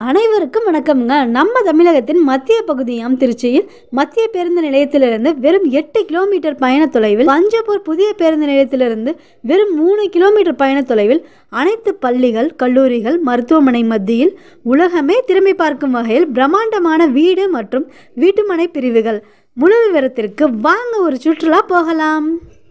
அனைவருக்கும் வணக்கம்ங்க நம்ம தமிழகத்தின் மத்திய பகுதியாம் திருச்சியில் மத்திய பேருந்து நிலையத்திலிருந்து வெறும் எட்டு கிலோமீட்டர் பயண தொலைவில் பஞ்சப்பூர் புதிய பேருந்து நிலையத்திலிருந்து வெறும் மூணு கிலோமீட்டர் பயண தொலைவில் அனைத்து பள்ளிகள் கல்லூரிகள் மருத்துவமனை மத்தியில் உலகமே திரும்பி பார்க்கும் வகையில் பிரம்மாண்டமான வீடு மற்றும் வீட்டுமனை பிரிவுகள் முழு விவரத்திற்கு வாங்க ஒரு சுற்றுலா போகலாம்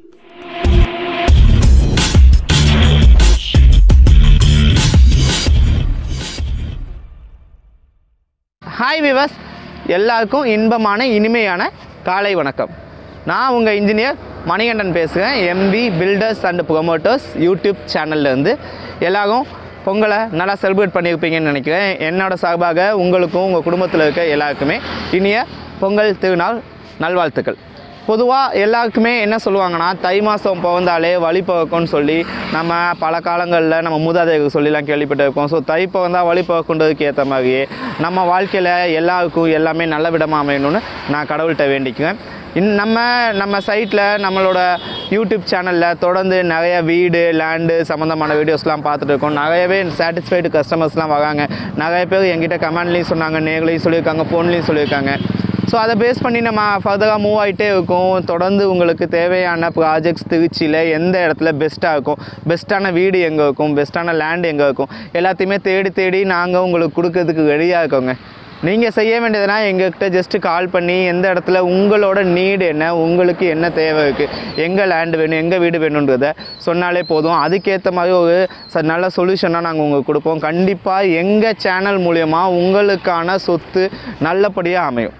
ஹாய் விவஸ் எல்லாருக்கும் இன்பமான இனிமையான காலை வணக்கம் நான் உங்கள் இன்ஜினியர் மணிகண்டன் பேசுகிறேன் M B builders and promoters YouTube சேனல்லேருந்து எல்லாரும் பொங்கலை நல்லா செலிப்ரேட் பண்ணியிருப்பீங்கன்னு நினைக்கிறேன் என்னோட சார்பாக உங்களுக்கும் உங்கள் குடும்பத்தில் இருக்க எல்லாருக்குமே இனிய பொங்கல் திருநாள் நல்வாழ்த்துக்கள் பொதுவாக எல்லாருக்குமே என்ன சொல்லுவாங்கன்னா தை மாதம் பிறந்தாலே வழி பிறக்கும்னு சொல்லி நம்ம பல காலங்களில் நம்ம மூதாதையர்கள் சொல்லிலாம் கேள்விப்பட்டிருக்கோம் ஸோ தை பிறந்தால் வழி பிறக்குன்றதுக்கு ஏற்ற மாதிரியே நம்ம வாழ்க்கையில் எல்லாருக்கும் எல்லாமே நல்ல விடமாக அமையணும்னு நான் கடவுள்கிட்ட வேண்டிக்குவேன் இன் நம்ம நம்ம சைட்டில் நம்மளோட யூடியூப் சேனலில் தொடர்ந்து நிறைய வீடு லேண்டு சம்மந்தமான வீடியோஸ்லாம் பார்த்துட்டு இருக்கோம் நிறையவே சாட்டிஸ்ஃபைடு கஸ்டமர்ஸ்லாம் வராங்க நிறைய பேர் என்கிட்ட கமெண்ட்லேயும் சொன்னாங்க நேர்லையும் சொல்லியிருக்காங்க ஃபோன்லேயும் சொல்லியிருக்காங்க ஸோ அதை பேஸ் பண்ணி நம்ம ஃபர்தராக மூவ் ஆகிட்டே இருக்கோம் தொடர்ந்து உங்களுக்கு தேவையான ப்ராஜெக்ட்ஸ் திருச்சியில் எந்த இடத்துல பெஸ்ட்டாக இருக்கும் பெஸ்ட்டான வீடு எங்கே இருக்கும் பெஸ்ட்டான லேண்ட் எங்கே இருக்கும் எல்லாத்தையுமே தேடி தேடி நாங்கள் உங்களுக்கு கொடுக்கறதுக்கு ரெடியாக இருக்கோங்க நீங்கள் செய்ய வேண்டியதுனா எங்ககிட்ட ஜஸ்ட்டு கால் பண்ணி எந்த இடத்துல உங்களோட நீடு என்ன உங்களுக்கு என்ன தேவை இருக்குது எங்கே லேண்ட் வேணும் எங்கே வீடு வேணுன்றதை சொன்னாலே போதும் அதுக்கேற்ற மாதிரி ஒரு ச நல்ல சொல்யூஷனாக நாங்கள் உங்களுக்கு கொடுப்போம் கண்டிப்பாக எங்கள் சேனல் மூலயமா உங்களுக்கான சொத்து நல்லபடியாக அமையும்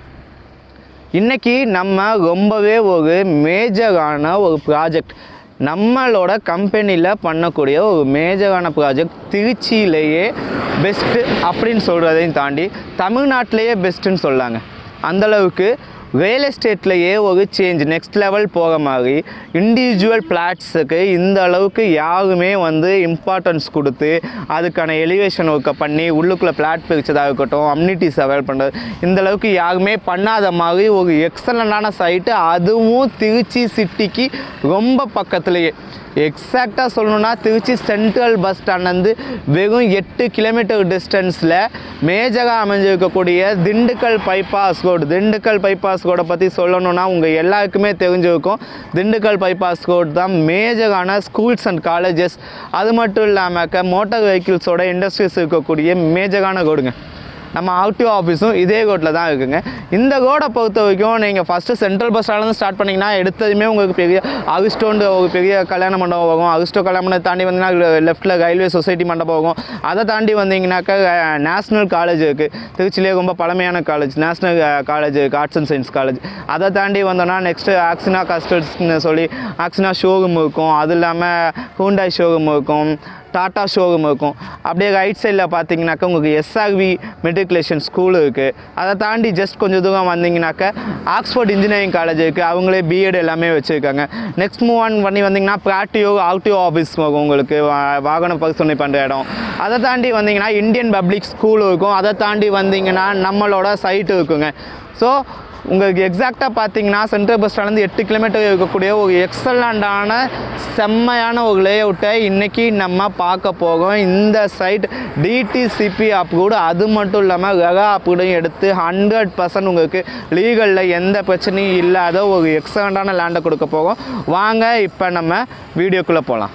இன்றைக்கி நம்ம ரொம்பவே ஒரு மேஜரான ஒரு ப்ராஜெக்ட் நம்மளோட கம்பெனியில் பண்ணக்கூடிய ஒரு மேஜரான ப்ராஜெக்ட் திருச்சியிலேயே பெஸ்ட்டு அப்படின்னு சொல்கிறதையும் தாண்டி தமிழ்நாட்டிலேயே பெஸ்ட்டுன்னு சொல்லாங்க அந்தளவுக்கு ரியல் எஸ்டேட்லேயே ஒரு சேஞ்ச் நெக்ஸ்ட் லெவல் போகிற மாதிரி இண்டிவிஜுவல் பிளாட்ஸுக்கு இந்த அளவுக்கு யாருமே வந்து இம்பார்ட்டன்ஸ் கொடுத்து அதுக்கான எலிவேஷன் ஒர்க்கை பண்ணி உள்ளுக்குள்ளே பிளாட் பிரிச்சதாக இருக்கட்டும் அம்யூனிட்டிஸ் அவைல் பண்ணுறது இந்த அளவுக்கு யாருமே பண்ணாத மாதிரி ஒரு எக்ஸலண்டான சைட்டு அதுவும் திருச்சி சிட்டிக்கு ரொம்ப பக்கத்துலேயே எக்ஸாக்டாக சொல்லணும்னா திருச்சி சென்ட்ரல் பஸ் ஸ்டாண்ட்லேருந்து வெறும் எட்டு கிலோமீட்டர் டிஸ்டன்ஸில் மேஜராக அமைஞ்சிருக்கக்கூடிய Dindigul bypass road Dindigul bypass ரோடை பற்றி சொல்லணும்னா உங்கள் எல்லாருக்குமே தெரிஞ்சிருக்கும் திண்டுக்கல் பைபாஸ் ரோடு தான் மேஜரான ஸ்கூல்ஸ் அண்ட் காலேஜஸ் அது மட்டும் இல்லாமல் மோட்டார் வெஹிக்கிள்ஸோட இண்டஸ்ட்ரீஸ் இருக்கக்கூடிய மேஜரான ரோடுங்க நம்ம ஆர்டிஓ ஆஃபீஸும் இதே ரோட்டில் தான் இருக்குங்க இந்த ரோடை பொறுத்த வரைக்கும் நீங்கள் ஃபஸ்ட்டு சென்ட்ரல் பஸ் ஸ்டாண்ட்லேருந்து ஸ்டார்ட் பண்ணிங்கன்னா எடுத்ததுமே உங்களுக்கு பெரிய அகிஸ்டோன்ற ஒரு பெரிய கல்யாண மண்டபம் வரும் அகிஸ்டோ கல்யாண மண்டபம் தாண்டி வந்தீங்கன்னா லெஃப்ட்டில் ரயில்வே சொசைட்டி மண்டபம் வரும் அதை தாண்டி வந்தீங்கன்னாக்கா நேஷ்னல் காலேஜ் இருக்குது திருச்சியிலே ரொம்ப பழமையான காலேஜ் நேஷ்னல் காலேஜ் இருக்குது ஆர்ட்ஸ் அண்ட் சயின்ஸ் காலேஜ் அதை தாண்டி வந்தோன்னா நெக்ஸ்ட்டு ஆக்சினா கஸ்டர்ஸ்னு சொல்லி ஆக்சினா ஷோரூம் இருக்கும் அது இல்லாமல் ஹூண்டாய் ஷோரூம் இருக்கும் டாட்டா ஷோரூம் இருக்கும் அப்படியே ரைட் சைடில் பார்த்தீங்கன்னாக்கா உங்களுக்கு எஸ்ஆர்வி மெட்ரிகுலேஷன் ஸ்கூல் இருக்குது அதை தாண்டி ஜஸ்ட் கொஞ்சம் தூரம் வந்தீங்கன்னாக்கா ஆக்ஸ்ஃபோர்ட் இன்ஜினியரிங் காலேஜ் இருக்குது அவங்களே பிஎட் எல்லாமே வச்சுருக்காங்க நெக்ஸ்ட் மூவ் ஆன் பண்ணி வந்தீங்கன்னா ப்ராட்டியோ ஆக்டிவ் ஆஃபீஸ் வரும் உங்களுக்கு வா- வாகன பரிசோதனை பண்ணுற இடம் அதை தாண்டி வந்தீங்கன்னா இந்தியன் பப்ளிக் ஸ்கூல் இருக்கும் அதை தாண்டி வந்தீங்கன்னா நம்மளோட சைட்டு இருக்குங்க ஸோ உங்களுக்கு எக்ஸாக்டாக பார்த்தீங்கன்னா சென்ட்ரல் பஸ் ஸ்டாண்ட்லேருந்து எட்டு கிலோமீட்டர் இருக்கக்கூடிய ஒரு எக்ஸலண்டான செம்மையான ஒரு லேஅவுட்டை இன்றைக்கி நம்ம பார்க்க போகிறோம் இந்த சைட் டிடிசிபி அப்ரூவ்டு அது மட்டும் இல்லாமல் ரெகா அப்ரூவ்டையும் எடுத்து ஹண்ட்ரட் பர்சன்ட் உங்களுக்கு லீகலில் எந்த பிரச்சனையும் இல்லாத ஒரு எக்ஸலண்டான லேண்டை கொடுக்க போகிறோம் வாங்க இப்போ நம்ம வீடியோக்குள்ளே போகலாம்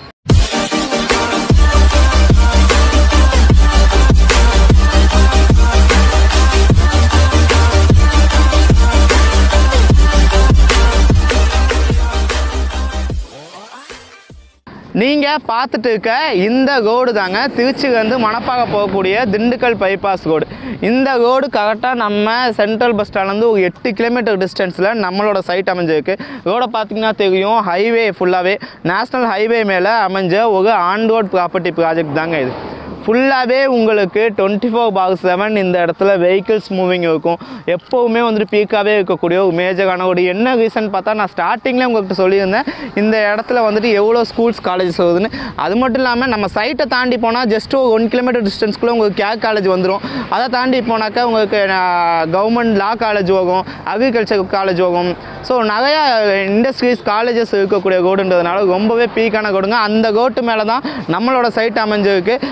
நீங்கள் பார்த்துட்டு இருக்க இந்த ரோடு தாங்க திருச்சிலேருந்து மணப்பாக போகக்கூடிய திண்டுக்கல் பைபாஸ் ரோடு இந்த ரோடு கரெக்டாக நம்ம சென்ட்ரல் பஸ் ஸ்டாண்ட்லேருந்து ஒரு எட்டு கிலோமீட்டர் டிஸ்டன்ஸில் நம்மளோட சைட் அமைஞ்சிருக்கு ரோடை பார்த்தீங்கன்னா தெரியும் ஹைவே ஃபுல்லாகவே நேஷ்னல் ஹைவே மேலே அமைஞ்ச ஒரு ஆன் ரோட் ப்ராப்பர்ட்டி ப்ராஜெக்ட் தாங்க இது ஃபுல்லாகவே உங்களுக்கு டுவெண்ட்டி ஃபோர் பார் செவன் இந்த இடத்துல வெஹிக்கிள்ஸ் மூவிங் இருக்கும் எப்போவுமே வந்துட்டு பீக்காகவே இருக்கக்கூடிய ஒரு மேஜரான ஒரு என்ன ரீசன் பார்த்தா நான் ஸ்டார்டிங்கில் உங்கள்கிட்ட சொல்லியிருந்தேன் இந்த இடத்துல வந்துட்டு எவ்வளோ ஸ்கூல்ஸ் காலேஜஸ் வருதுன்னு அது மட்டும் இல்லாமல் நம்ம சைட்டை தாண்டி போனால் ஜஸ்ட் ஒரு ஒன் கிலோமீட்டர் டிஸ்டன்ஸ்க்குள்ளே உங்களுக்கு கேக் காலேஜ் வந்துடும் அதை தாண்டி போனாக்கா உங்களுக்கு கவர்மெண்ட் லா காலேஜ் போகும் அக்ரிகல்ச்சர் காலேஜ் போகும் ஸோ நிறையா இண்டஸ்ட்ரீஸ் காலேஜஸ் இருக்கக்கூடிய ரோடுன்றதுனால ரொம்பவே பீக்கான ரோடுங்க அந்த ரோட்டு மேலே தான் நம்மளோட சைட் அமைஞ்சிருக்கு சைட்டோட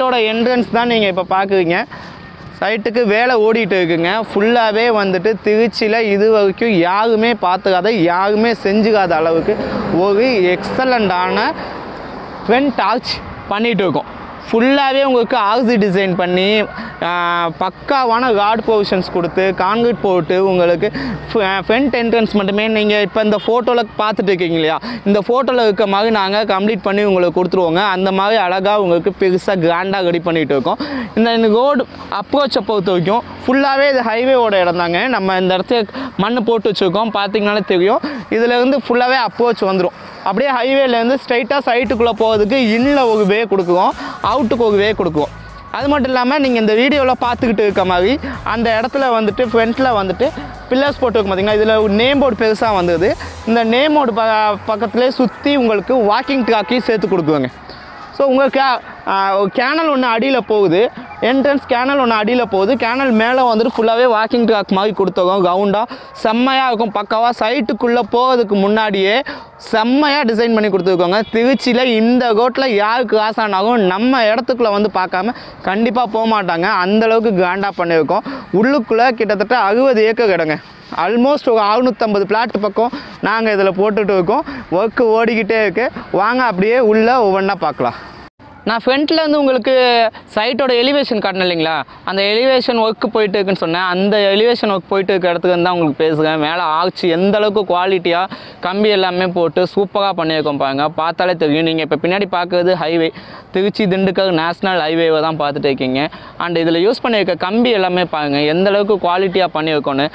சைட்டோட என்ட்ரன்ஸ் தான் நீங்கள் இப்போ பார்க்குறீங்க சைட்டுக்கு வேலை ஓடிட்டு இருக்குங்க ஃபுல்லாகவே வந்துட்டு திருச்சியில் இது வரைக்கும் யாருமே பார்த்துக்காத யாருமே செஞ்சுக்காத அளவுக்கு ஒரு எக்ஸலண்ட்டான ஃப்ரண்ட் ஆர்ச் பண்ணிகிட்டு இருக்கோம் ஃபுல்லாகவே உங்களுக்கு ஆர்சி டிசைன் பண்ணி ஆஹ், பக்காவான கார்டு பொசிஷன்ஸ் கொடுத்து கான்கிரீட் போட்டு உங்களுக்கு ஃப்ரண்ட் என்ட்ரன்ஸ் மட்டுமே நீங்கள் இப்போ இந்த ஃபோட்டோவில் பார்த்துட்டு இருக்கீங்க இல்லையா இந்த ஃபோட்டோவில் இருக்க மாதிரி நாங்கள் கம்ப்ளீட் பண்ணி உங்களுக்கு கொடுத்துருவோங்க அந்த மாதிரி அழகாக உங்களுக்கு பெருசாக கிராண்டாக ரெடி பண்ணிகிட்டு இருக்கோம் இந்த ரோடு அப்ரோச்சை பொறுத்த வரைக்கும் ஃபுல்லாகவே இது ஹைவேவோட இடம் தாங்க நம்ம இந்த இடத்துல மண் போட்டு வச்சுருக்கோம் பார்த்தீங்கனாலே தெரியும் இதில் இருந்து ஃபுல்லாகவே அப்ரோச் வந்துடும் அப்படியே ஹைவேலேருந்து ஸ்ட்ரைட்டாக சைட்டுக்குள்ளே போகிறதுக்கு இன்னில் ஒரு வே கொடுக்குறோம் அவுட்டுக்கு ஒரு வே கொடுக்குறோம் அது மட்டும் இல்லாமல் நீங்கள் இந்த வீடியோவில் பார்த்துக்கிட்டு இருக்க மாதிரி அந்த இடத்துல வந்துட்டு ஃப்ரண்ட்டில் வந்துட்டு பில்லர்ஸ் போட்டுருக்கும் பார்த்தீங்கன்னா இதில் நேம் போர்டு பெருசாக வந்தது இந்த நேம் போர்டு ப பக்கத்துலேயே சுற்றி உங்களுக்கு வாக்கிங் ட்ராக்கையும் சேர்த்து கொடுக்குவாங்க ஸோ உங்கள் கே கேனல் ஒன்று அடியில் போகுது என்ட்ரன்ஸ் கேனல் ஒன்று அடியில் போகுது கேனல் மேலே வந்துட்டு ஃபுல்லாகவே வாக்கிங் ட்ராக் மாதிரி கொடுத்துருக்கோம் ரவுண்டாக செம்மையாக இருக்கும் பக்காவாக சைட்டுக்குள்ளே போகிறதுக்கு முன்னாடியே செம்மையாக டிசைன் பண்ணி கொடுத்துருக்கோங்க திருச்சியில் இந்த ரோட்டில் யாருக்கு ஆசானாகும் நம்ம இடத்துக்குள்ளே வந்து பார்க்காம கண்டிப்பாக போக மாட்டாங்க அந்தளவுக்கு கிராண்டாக பண்ணியிருக்கோம் உள்ளுக்குள்ளே கிட்டத்தட்ட அறுபது ஏக்கர் இடங்க ஆல்மோஸ்ட் ஒரு அறுநூற்றம்பது பிளாட் பக்கம் நாங்கள் இதில் போட்டுட்டு இருக்கோம் ஒர்க்கு ஓடிக்கிட்டே இருக்கு வாங்க அப்படியே உள்ளே ஒவ்வொன்றா பார்க்கலாம் நான் ஃப்ரண்ட்டில் வந்து உங்களுக்கு சைட்டோட எலிவேஷன் காட்டினேன் இல்லைங்களா அந்த எலிவேஷன் ஒர்க்கு போயிட்டு இருக்குன்னு சொன்னேன் அந்த எலிவேஷன் ஒர்க் போயிட்டு இருக்க இடத்துக்கு வந்து தான் உங்களுக்கு பேசுகிறேன் மேலே ஆச்சு எந்த அளவுக்கு குவாலிட்டியாக கம்பி எல்லாமே போட்டு சூப்பராக பண்ணியிருக்கோம் பாருங்க பார்த்தாலே தெரியும் நீங்கள் இப்போ பின்னாடி பார்க்குறது ஹைவே திருச்சி திண்டுக்கல் நேஷ்னல் ஹைவேவை தான் பார்த்துட்டு இருக்கீங்க அண்ட் இதில் யூஸ் பண்ணியிருக்க கம்பி எல்லாமே பாருங்கள் எந்த அளவுக்கு குவாலிட்டியாக பண்ணியிருக்கோன்னு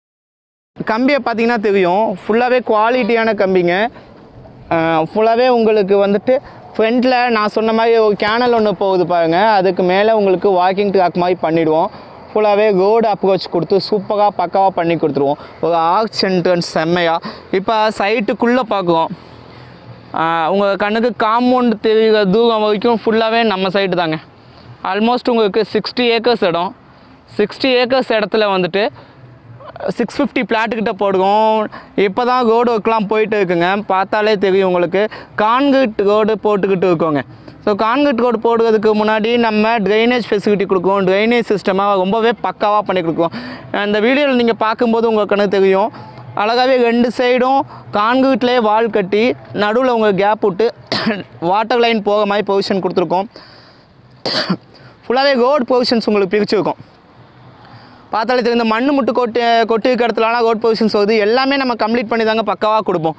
கம்பியை பார்த்தீங்கன்னா தெரியும் ஃபுல்லாகவே குவாலிட்டியான கம்பிங்க ஃபுல்லாகவே உங்களுக்கு வந்துட்டு ஃப்ரண்ட்டில் நான் சொன்ன மாதிரி ஒரு கேனல் ஒன்று போகுது பாருங்கள் அதுக்கு மேலே உங்களுக்கு வாக்கிங் ட்ராக் மாதிரி பண்ணிவிடுவோம் ஃபுல்லாகவே ரோடு அப்ரோச் கொடுத்து சூப்பராக பக்காவாக பண்ணி கொடுத்துருவோம் ஒரு ஆர்ச் என்ட்ரன்ஸ் செம்மையாக இப்போ சைட்டுக்குள்ளே பார்க்குறோம் உங்கள் கண்ணுக்கு காம்பவுண்ட் தெரிகிற தூரம் வரைக்கும் ஃபுல்லாகவே நம்ம சைட்டு தாங்க ஆல்மோஸ்ட் உங்களுக்கு சிக்ஸ்டி ஏக்கர்ஸ் இடம் சிக்ஸ்டி ஏக்கர்ஸ் இடத்துல வந்துட்டு சிக்ஸ் ஃபிஃப்டி பிளாட்டுக்கிட்ட போடுவோம் இப்போ தான் ரோடு ஒர்க்லாம் போயிட்டு இருக்குங்க பார்த்தாலே தெரியும் உங்களுக்கு கான்கிரீட் ரோடு போட்டுக்கிட்டு இருக்கோங்க ஸோ கான்கிரீட் ரோடு போடுறதுக்கு முன்னாடி நம்ம ட்ரைனேஜ் ஃபெசிலிட்டி கொடுக்குவோம் ட்ரைனேஜ் சிஸ்டமாக ரொம்பவே பக்காவாக பண்ணி கொடுக்குவோம் இந்த வீடியோவில் நீங்கள் பார்க்கும்போது உங்களுக்கு கணக்கு தெரியும் அழகாகவே ரெண்டு சைடும் கான்கிரீட்லேயே வால் கட்டி நடுவில் உங்களுக்கு கேப் விட்டு வாட்டர் லைன் போக மாதிரி பொசிஷன் கொடுத்துருக்கோம் ஃபுல்லாகவே ரோட் பொசிஷன்ஸ் உங்களுக்கு பிரிச்சுருக்கோம் பார்த்தாலே தெரியும் இந்த மண்ணு முட்டு கொட்டு கொட்டி இருக்க இடத்துலலாம் ரோட் பொசிஷன்ஸ் வருது எல்லாமே நம்ம கம்ப்ளீட் பண்ணி தாங்க பக்காவாக கொடுப்போம்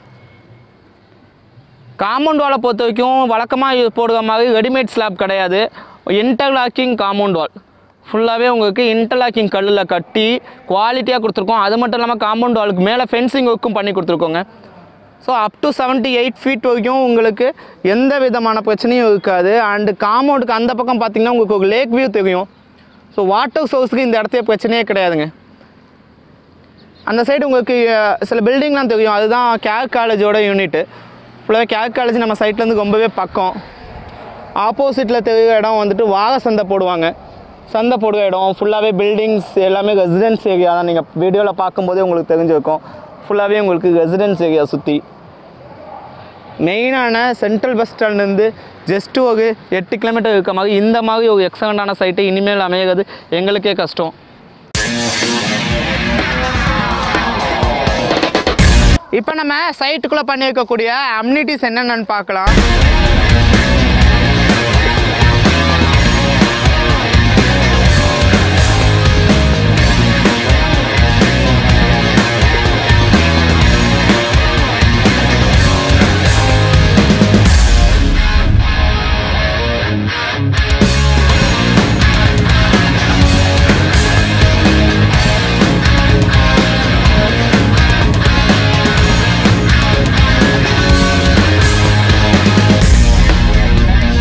காம்பவுண்ட் வாலை பொறுத்த வரைக்கும் வழக்கமாக போடுற மாதிரி ரெடிமேட் ஸ்லாப் கிடையாது இன்டர்லாக்கிங் காம்பவுண்ட் வால் ஃபுல்லாகவே உங்களுக்கு இன்டர்லாக்கிங் கல்லில் கட்டி குவாலிட்டியாக கொடுத்துருக்கோம் அது மட்டும் இல்லாமல் காம்பவுண்ட் வாலுக்கு மேலே ஃபென்சிங் ஒர்க்கும் பண்ணி கொடுத்துருக்கோங்க so up to seventy eight feet வரைக்கும் உங்களுக்கு எந்த விதமான பிரச்சனையும் இருக்காது அண்டு காம்பவுண்டுக்கு அந்த பக்கம் பார்த்தீங்கன்னா உங்களுக்கு ஒரு லேக் வியூ தெரியும் ஸோ வாட்டர் சோர்ஸுக்கு இந்த இடத்துல பிரச்சனையே கிடையாதுங்க அந்த சைடு உங்களுக்கு அஹ், சில பில்டிங்லாம் தெரியும் அதுதான் கேக் காலேஜோட யூனிட்டு ஃபுல்லாகவே கேக் காலேஜ் நம்ம சைட்லேருந்து ரொம்பவே பக்கம் ஆப்போசிட்டில் தெரிகிற இடம் வந்துட்டு வாக சந்தை போடுவாங்க சந்தை போடுற இடம் ஃபுல்லாகவே பில்டிங்ஸ் எல்லாமே ரெசிடென்ஸ் ஏரியா தான் நீங்கள் வீடியோவில் பார்க்கும்போதே உங்களுக்கு தெரிஞ்சிருக்கும் ஃபுல்லாகவே உங்களுக்கு ரெசிடென்ஸ் ஏரியா சுற்றி மெயினான சென்ட்ரல் பஸ் ஸ்டாண்ட்லேருந்து ஜஸ்ட்டு ஒரு எட்டு கிலோமீட்டர் இருக்க மாதிரி இந்த மாதிரி ஒரு எக்ஸலண்ட்டான சைட்டு இனிமேல் அமைகிறது எங்களுக்கே கஷ்டம் இப்போ நம்ம சைட்டுக்குள்ளே பண்ணியிருக்கக்கூடிய அம்யூனிட்டிஸ் என்னென்னு பார்க்கலாம்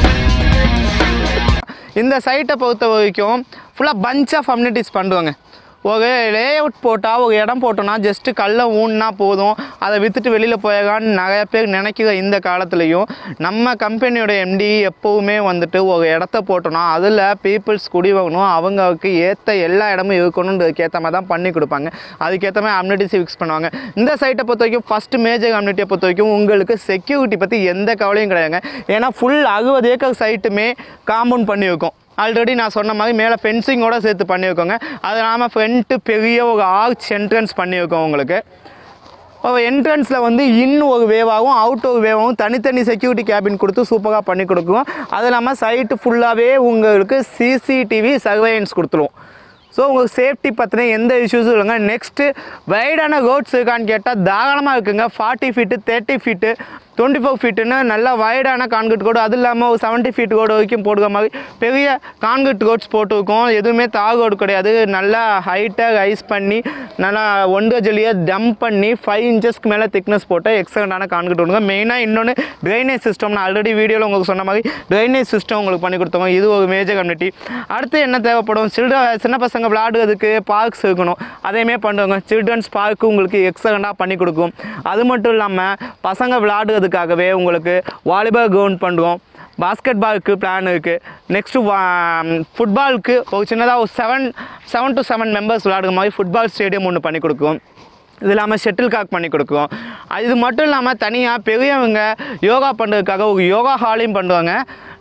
இந்த சைட்டை பொறுத்த வரைக்கும் ஃபுல்லாக பஞ்ச் ஆஃப் அம்யூனிட்டிஸ் பண்ணுவாங்க ஒரு லே அவுட் போட்டால் ஒரு இடம் போட்டோன்னா ஜஸ்ட்டு கல்லை ஊன்னா போதும் அதை விற்றுட்டு வெளியில் போயகான்னு நிறைய பேர் நினைக்கிற இந்த காலத்துலேயும் நம்ம கம்பெனியோட எம்டி எப்போவுமே வந்துட்டு ஒரு இடத்த போட்டோன்னா அதில் பீப்புள்ஸ் குடி வாங்கணும் அவங்களுக்கு ஏற்ற எல்லா இடமும் இருக்கணுன்றதுக்கு ஏற்ற மாதிரி தான் பண்ணி கொடுப்பாங்க அதுக்கேற்ற மாதிரி அம்யூனிட்டிஸ் ஃபிக்ஸ் பண்ணுவாங்க இந்த சைட்டை பொறுத்த வரைக்கும் ஃபஸ்ட்டு மேஜர் கம்யூனிட்டியை பொறுத்த வரைக்கும் உங்களுக்கு செக்யூரிட்டி பற்றி எந்த கவலையும் கிடையாதுங்க ஏன்னா ஃபுல் அறுபது ஏக்கர் சைட்டுமே காம்பவுண்ட் பண்ணி வைக்கும் ஆல்ரெடி நான் சொன்ன மாதிரி மேலே ஃபென்சிங்கோட சேர்த்து பண்ணியிருக்கோங்க அது இல்லாமல் ஃப்ரண்ட்டு பெரிய ஒரு ஆர்ச் என்ட்ரன்ஸ் பண்ணியிருக்கோம் உங்களுக்கு இப்போ என்ட்ரன்ஸில் வந்து இன் ஒரு வேவாகவும் அவுட் ஒரு வேவாகவும் தனித்தனி செக்யூரிட்டி கேபின் கொடுத்து சூப்பராக பண்ணி கொடுக்குவோம் அது இல்லாமல் சைட்டு ஃபுல்லாகவே உங்களுக்கு சிசிடிவி சர்வேலன்ஸ் கொடுத்துருவோம் ஸோ உங்களுக்கு சேஃப்டி பற்றின எந்த இஷ்யூஸும் இல்லைங்க நெக்ஸ்ட்டு வைடான ரோட்ஸ் இருக்கான்னு கேட்டால் தாராளமாக இருக்குங்க forty feet thirty feet twenty four ஃபீட்டுன்னு நல்லா வைடான கான்கிரீட் ரோடு அது இல்லாமல் ஒரு செவன்ட்டி ஃபீட் ரோடு வரைக்கும் போடுற மாதிரி பெரிய கான்கிரீட் ரோட்ஸ் போட்டிருக்கோம் எதுவுமே தார் ரோடு கிடையாது நல்லா ஹைட்டாக ஐஸ் பண்ணி நல்லா ஒன்றரை ஜல்லியை டம்ப் பண்ணி ஃபைவ் இன்ச்சஸ்க்கு மேலே திக்னஸ் போட்ட எக்ஸலண்டான கான்கிரீட் ரோடுங்க மெயினாக இன்னொன்று ட்ரைனேஜ் சிஸ்டம் நான் ஆல்ரெடி வீடியோவில் உங்களுக்கு சொன்ன மாதிரி ட்ரைனேஜ் சிஸ்டம் உங்களுக்கு பண்ணி கொடுத்தோம் இது ஒரு மேஜர் கம்யூனிட்டி அடுத்து என்ன தேவைப்படும் சில்ட்ரன் சின்ன பசங்க விளையாடுறதுக்கு பார்க்ஸ் இருக்கணும் அதையுமே பண்ணுவாங்க சில்ட்ரன்ஸ் பார்க்கு உங்களுக்கு எக்ஸலண்டாக பண்ணி கொடுக்கும் அது மட்டும் இல்லாமல் பசங்க விளையாடுறதுக்காகவே உங்களுக்கு வாலிபால் கிரவுண்ட் பண்ணுறோம் பாஸ்கெட் பாலுக்கு பிளான் இருக்குது நெக்ஸ்ட்டு ஃபுட்பாலுக்கு ஒரு சின்னதாக ஒரு seven seven to seven members விளையாடுற மாதிரி ஃபுட்பால் ஸ்டேடியம் ஒன்று பண்ணி கொடுக்கும் இது இல்லாமல் ஷட்டில் காக் பண்ணி கொடுக்குறோம் அது இது மட்டும் இல்லாமல் தனியாக பெரியவங்க யோகா பண்ணுறதுக்காக ஒரு யோகா ஹாலையும் பண்ணுவாங்க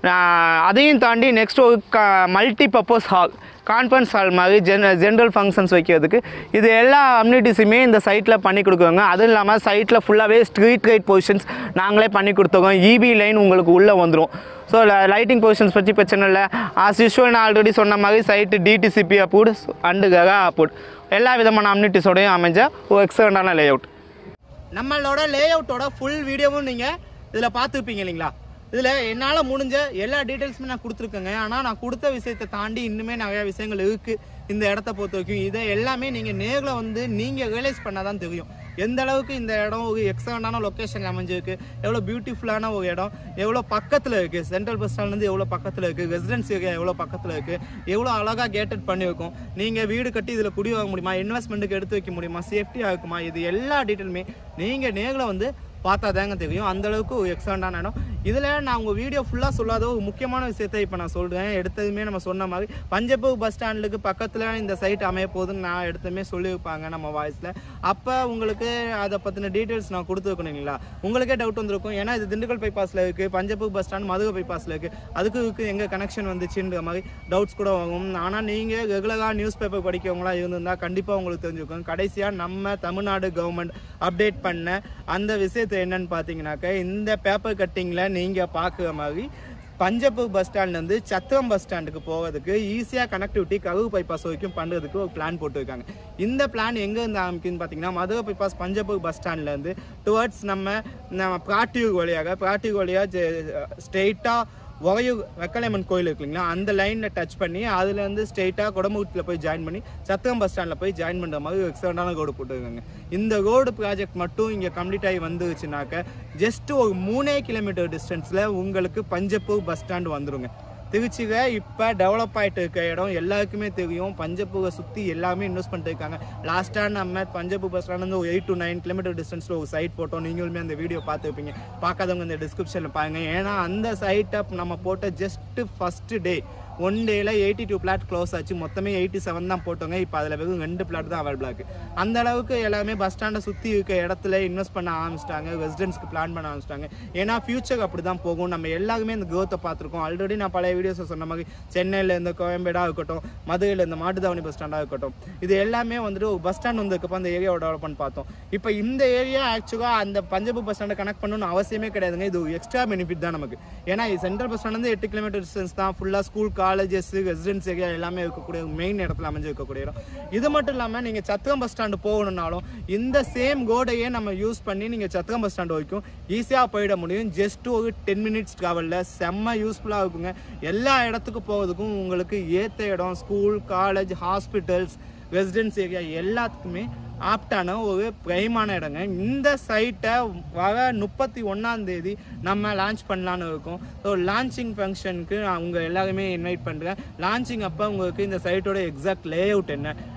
ஆஹ் அதையும் தாண்டி நெக்ஸ்ட் ஒரு க multi purpose hall conference hall மாதிரி ஜென் ஜென்ரல் ஃபங்க்ஷன்ஸ் வைக்கிறதுக்கு இது எல்லா அம்யூனிட்டிஸுமே இந்த சைட்டில் பண்ணி கொடுக்குறாங்க அதுவும் இல்லாமல் சைட்டில் ஃபுல்லாகவே ஸ்ட்ரீட் லைட் பொசிஷன்ஸ் நாங்களே பண்ணி கொடுத்துருக்கோம் இபி லைன் உங்களுக்கு உள்ளே வந்துடும் ஸோ லைட்டிங் பொசிஷன்ஸ் பற்றி பிரச்சனை இல்லை ஆஸ் யூஷுவல் நான் ஆல்ரெடி சொன்ன மாதிரி சைட்டு டிடிசிபி அப்ரூவ்டு அண்டு ககா அப்ரூவ்ட் எல்லா விதமான அம்யூனிட்டிஸோடையும் அமைஞ்ச ஒரு எக்ஸலண்டான லே அவுட் நம்மளோட லே அவுட்டோட ஃபுல் வீடியோவும் நீங்கள் இதில் பார்த்துருப்பீங்க இல்லைங்களா இதில் என்னால் முடிஞ்ச எல்லா டீட்டெயில்ஸுமே நான் கொடுத்துருக்கேங்க ஆனால் நான் கொடுத்த விஷயத்தை தாண்டி இன்னுமே நிறையா விஷயங்கள் இருக்குது இந்த இடத்த பொறுத்த வரைக்கும் இதை எல்லாமே நீங்கள் நேரில் வந்து நீங்கள் ரியலைஸ் பண்ணால் தான் தெரியும் எந்த அளவுக்கு இந்த இடம் ஒரு எக்ஸலண்டான லொக்கேஷன் அமைஞ்சிருக்கு எவ்வளோ பியூட்டிஃபுல்லான ஒரு இடம் எவ்வளோ பக்கத்தில் இருக்குது சென்ட்ரல் பஸ் ஸ்டாண்ட்லேருந்து எவ்வளோ பக்கத்தில் இருக்குது ரெசிடென்ஸ் ஏரியா எவ்வளோ பக்கத்தில் இருக்குது எவ்வளோ அழகாக கேட்டட் பண்ணியிருக்கோம் நீங்கள் வீடு கட்டி இதில் குடி வாங்க முடியுமா இன்வெஸ்ட்மெண்ட்டுக்கு எடுத்து வைக்க முடியுமா சேஃப்டியாக இருக்குமா இது எல்லா டீட்டெயிலுமே நீங்கள் நேரில் வந்து பார்த்தா தாங்க தெரியும் அந்த அளவுக்கு ஒரு எக்ஸலண்டான இடம் இதில் நான் உங்கள் வீடியோ ஃபுல்லாக சொல்லாத ஒரு முக்கியமான விஷயத்தை இப்போ நான் சொல்கிறேன் எடுத்ததுமே நம்ம சொன்ன மாதிரி பஞ்சப்பூர் பஸ் ஸ்டாண்டுக்கு பக்கத்தில் இந்த சைட் அமைய போகுதுன்னு நான் எடுத்ததுமே சொல்லியிருப்பாங்க நம்ம வாய்ஸில் அப்போ உங்களுக்கு அதை பற்றின டீட்டெயில்ஸ் நான் கொடுத்துருக்கணும் இல்லைங்களா உங்களுக்கே டவுட் வந்திருக்கும் ஏன்னா இது திண்டுக்கல் பைபாஸில் இருக்குது பஞ்சப்பூர் பஸ் ஸ்டாண்ட் மதுரை பைபாஸில் இருக்குது அதுக்கு இதுக்கு எங்கே கனெக்ஷன் வந்துச்சுன்ற மாதிரி டவுட்ஸ் கூட வாங்கும் ஆனால் நீங்கள் ரெகுலராக நியூஸ் பேப்பர் படிக்கிறவங்களா இருந்திருந்தால் கண்டிப்பாக உங்களுக்கு தெரிஞ்சுக்கும் கடைசியாக நம்ம தமிழ்நாடு கவர்மெண்ட் அப்டேட் பண்ண அந்த விஷயத்தை என்னன்னு பார்த்தீங்கன்னாக்க இந்த பேப்பர் கட்டிங்கில் நீங்கள் பார்க்குற மாதிரி பஞ்சப்பூர் பஸ் ஸ்டாண்ட்லேருந்து சத்திரம் பஸ் ஸ்டாண்டுக்கு போகிறதுக்கு ஈஸியாக கனெக்டிவிட்டி கரூர் பைபாஸ் வரைக்கும் பண்ணுறதுக்கு ஒரு பிளான் போட்டிருக்காங்க இந்த பிளான் எங்கேருந்து ஆரம்பிக்குதுன்னு பார்த்தீங்கன்னா மதுரை பைபாஸ் பஞ்சப்பூர் பஸ் ஸ்டாண்ட்லேருந்து டுவர்ட்ஸ் நம்ம நம்ம பிராட்டியூர் வழியாக பிராட்டியூர் வழியாக ஸ்ட்ரெயிட்டாக உறையூர் வெக்கலைமன் கோயில் இருக்கு இல்லைங்களா அந்த லைனில் டச் பண்ணி அதுலேருந்து ஸ்ட்ரெயிட்டாக குடமுகத்தில் போய் ஜாயின் பண்ணி சத்திரம் பஸ் ஸ்டாண்டில் போய் ஜாயின் பண்ணுற மாதிரி ஒரு எக்ஸலண்டான ரோடு போட்டுருக்காங்க இந்த ரோடு ப்ராஜெக்ட் மட்டும் இங்கே கம்ப்ளீட் ஆகி வந்துருச்சுனாக்க ஜஸ்ட் ஒரு மூணே கிலோமீட்டர் டிஸ்டன்ஸில் உங்களுக்கு பஞ்சப்பூர் பஸ் ஸ்டாண்ட் வந்துருங்க திருச்சியில் இப்போ டெவலப் ஆகிட்டு இருக்க இடம் எல்லாருக்குமே தெரியும் பஞ்சப்பூரை சுற்றி எல்லாமே இன்வெஸ்ட் பண்ணிட்டு இருக்காங்க லாஸ்ட்டாக நம்ம பஞ்சப்பூர் பஸ் ஸ்டாண்ட் ஒரு எயிட் டு நைன் கிலோமீட்டர் டிஸ்டன்ஸில் ஒரு சைட் போட்டோம் நீங்களுமே அந்த வீடியோ பார்த்துருப்பீங்க பார்க்காதவங்க இந்த டிஸ்கிரிப்ஷனில் பாருங்க ஏன்னா அந்த சைட்டை நம்ம போட்ட ஜஸ்ட் ஃபஸ்ட்டு டே ஒன் டேல எயிட்டி டூ பிளாட் க்ளோஸ் ஆச்சு மொத்தமே எயிட்டி செவன் தான் போட்டோங்க இப்போ அதில் வெறும் ரெண்டு பிளாட் தான் அவைலபிளாக இருக்குது அந்த அளவுக்கு எல்லாமே பஸ் ஸ்டாண்டை சுற்றி இருக்க இடத்துல இன்வெஸ்ட் பண்ண ஆரம்பிச்சிட்டாங்க ரெசிடென்ட்ஸ்க்கு பிளான் பண்ண ஆரம்பிச்சிட்டாங்க ஏன்னா ஃபியூச்சர் அப்படி தான் போகும் நம்ம எல்லாருமே இந்த growth-அ பார்த்துருக்கோம் ஆல்ரெடி நான் பழைய வீடியோஸை சொன்ன மாதிரி சென்னையில் இந்த கோயம்பேடாக இருக்கட்டும் மதுரையில் இந்த மாட்டுதாவணி பஸ் ஸ்டாண்டாக இருக்கட்டும் இது எல்லாமே வந்துட்டு ஒரு பஸ் ஸ்டாண்ட் வந்ததுக்கப்புறம் அந்த ஏரியாவோட டெவலப்மெண்ட் பார்த்தோம் இப்போ இந்த ஏரியா ஆக்சுவலாக அந்த பஞ்சபூர் பஸ் ஸ்டாண்டை கனெக்ட் பண்ணணும்னு அவசியமே கிடையாதுங்க இது ஒரு எக்ஸ்ட்ரா பெனிஃபிட் தான் நமக்கு ஏன்னா சென்ட்ரல் பஸ் ஸ்டாண்ட் வந்து எட்டு கிலோமீட்டர் டிஸ்டன்ஸ் தான் ஃபுல்லாக ஸ்கூல் காலேஜஸ் ரெசிடென்ஸ் ஏரியா எல்லாமே இருக்கக்கூடிய மெயின் இடத்துல அமைஞ்சு இருக்கக்கூடிய இடம் இது மட்டும் இல்லாமல் நீங்கள் சத்திரம் பஸ் ஸ்டாண்டு போகணுன்னாலும் இந்த சேம் கோடையே நம்ம யூஸ் பண்ணி நீங்கள் சத்திரம் பஸ் ஸ்டாண்ட் வரைக்கும் ஈஸியாக போயிட முடியும் ஜஸ்ட் ஒரு டென் மினிட்ஸ் ட்ராவலில் செம்ம யூஸ்ஃபுல்லாக இருக்குங்க எல்லா இடத்துக்கும் போகிறதுக்கும் உங்களுக்கு ஏற்ற இடம் school college hospitals residence area எல்லாத்துக்குமே ஆப்டான ஒரு பிரைமான இடங்க இந்த சைட்டை வர முப்பத்தி ஒன்றாம் தேதி நம்ம லான்ச் பண்ணலான்னு இருக்கோம் ஸோ லான்ச்சிங் ஃபங்க்ஷனுக்கு நான் உங்கள் எல்லாருமே இன்வைட் பண்ணுறேன் லான்ச்சிங் அப்போ உங்களுக்கு இந்த சைட்டோட எக்ஸாக்ட் லே அவுட் என்ன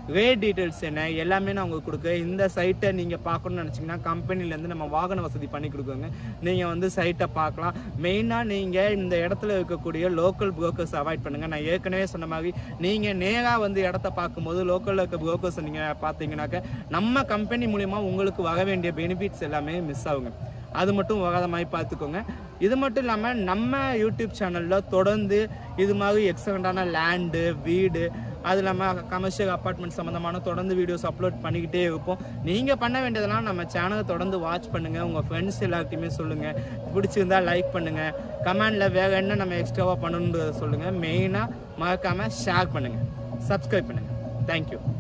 ரேட் டீட்டெயில்ஸ் என்ன எல்லாமே நான் உங்களுக்கு கொடுக்க இந்த சைட்டை நீங்கள் பார்க்கணும்னு நினச்சிங்கன்னா கம்பெனிலேருந்து நம்ம வாகன வசதி பண்ணி கொடுக்குறோங்க நீங்கள் வந்து சைட்டை பார்க்கலாம் மெயினாக நீங்கள் இந்த இடத்துல இருக்கக்கூடிய லோக்கல் புரோக்கர்ஸ் அவாய்ட் பண்ணுங்கள் நான் ஏற்கனவே சொன்ன மாதிரி நீங்கள் நேராக வந்து இடத்த பார்க்கும்போது லோக்கலில் இருக்க புரோக்கர்ஸ் நீங்கள் பார்த்தீங்கன்னாக்க நம்ம கம்பெனி மூலிமா உங்களுக்கு வர வேண்டிய பெனிஃபிட்ஸ் எல்லாமே மிஸ் ஆகுங்க அது மட்டும் வராத மாதிரி பார்த்துக்கோங்க இது மட்டும் இல்லாமல் நம்ம யூடியூப் சேனலில் தொடர்ந்து இது மாதிரி எக்ஸலண்ட்டான லேண்டு வீடு அது இல்லாமல் கமர்ஷியல் அப்பார்ட்மெண்ட் சம்மந்தமான தொடர்ந்து வீடியோஸ் அப்லோட் பண்ணிக்கிட்டே இருப்போம் நீங்கள் பண்ண வேண்டியதெல்லாம் நம்ம சேனலை தொடர்ந்து வாட்ச் பண்ணுங்கள் உங்கள் ஃப்ரெண்ட்ஸ் எல்லாத்தையுமே சொல்லுங்கள் பிடிச்சிருந்தா லைக் பண்ணுங்கள் கமெண்டில் வேறு என்ன நம்ம எக்ஸ்ட்ராவாக பண்ணணுன்றதை சொல்லுங்கள் மெயினாக மறக்காமல் ஷேர் பண்ணுங்கள் சப்ஸ்கிரைப் பண்ணுங்கள் தேங்க்யூ